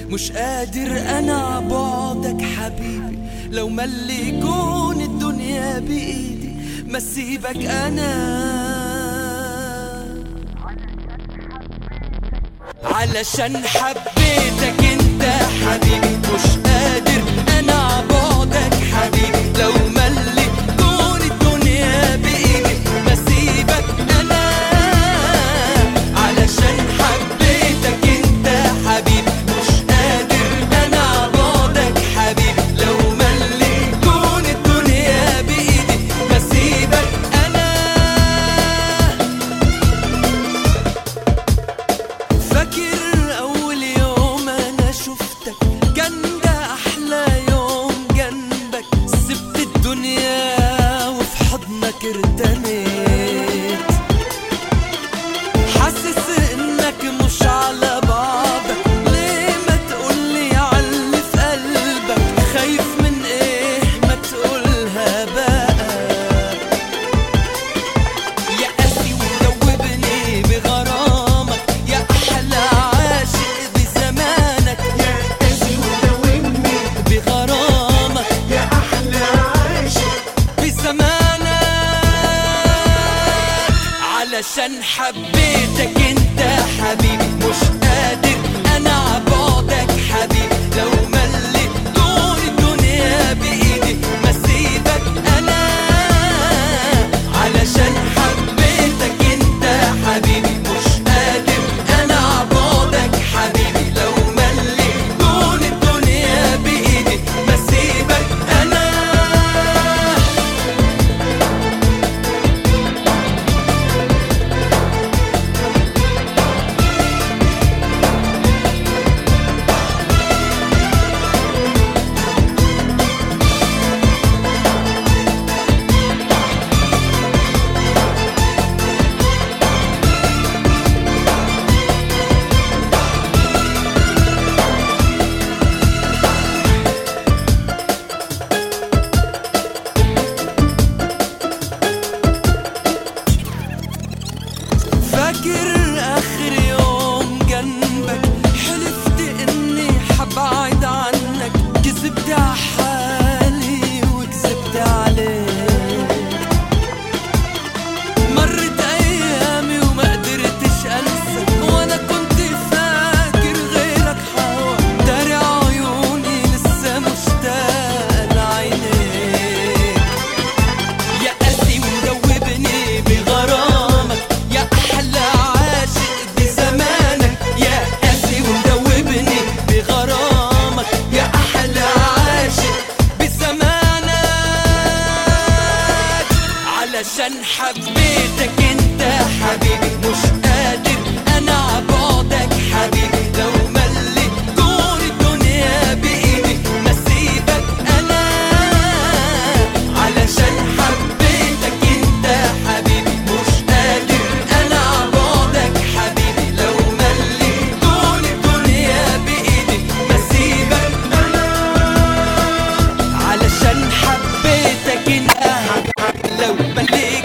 مش قادر انا بعدك حبيبي لو ملي يكون الدنيا بايدي ما سيبك انا علشان حبيتك انت حبيبي مش قادر انا بعدك حبيبي لو ملي كون الدنيا بايدي بسيبك انا علشان حبيتك انت حبيبي مش قادر انا بعدك حبيبي لو ملي كون الدنيا بايدي بسيبك انا فاكر اول يوم انا شفتك كان ده احلى يوم جنبك سبت الدنيا وفي حضنك ارتميت حاسس انك مش على بعضك ليه ما تقولي علي في قلبك خايف من ايه ما تقولها بقى يا قاسي ومدوبني بغرامك يا احلى عاشق بزمانك يا قاسي وداومني بغرامك يا احلى عاشق بزمانك علشان حبيتك انت حبيبي مش قادر انا بعدك حبيبي لو ملي دور الدنيا بايدي ما سيبك انا علشان حبيتك انت حبيبي مش قادر انا بعدك حبيبي لو ملي دور الدنيا بايدي ما سيبك انا فاكر اخر يوم جنبك حلفت اني حبعد عنك كذبت على حالي وكذبت عليك مرت ايامي وما قدرتش انسى وانا كنت فاكر غيرك حوا داري عيوني لسه مشتاق لعينيك يا قاسي ومدوبني بغرامك يا احلى عاشق بزمانك يا قاسي ومدوبني بغرامك يا احلى عاشق بزمانك علشان حبيتك انت حبيبي مش قادر انا بعدك حبيبي لو ملي دور الدنيا بايدي ما سيبك انا علشان حبيتك انت حبيبي مش قادر انا بعدك حبيبي لو ملي دور الدنيا بايدي ما سيبك انا علشان حبيتك انت لو مليت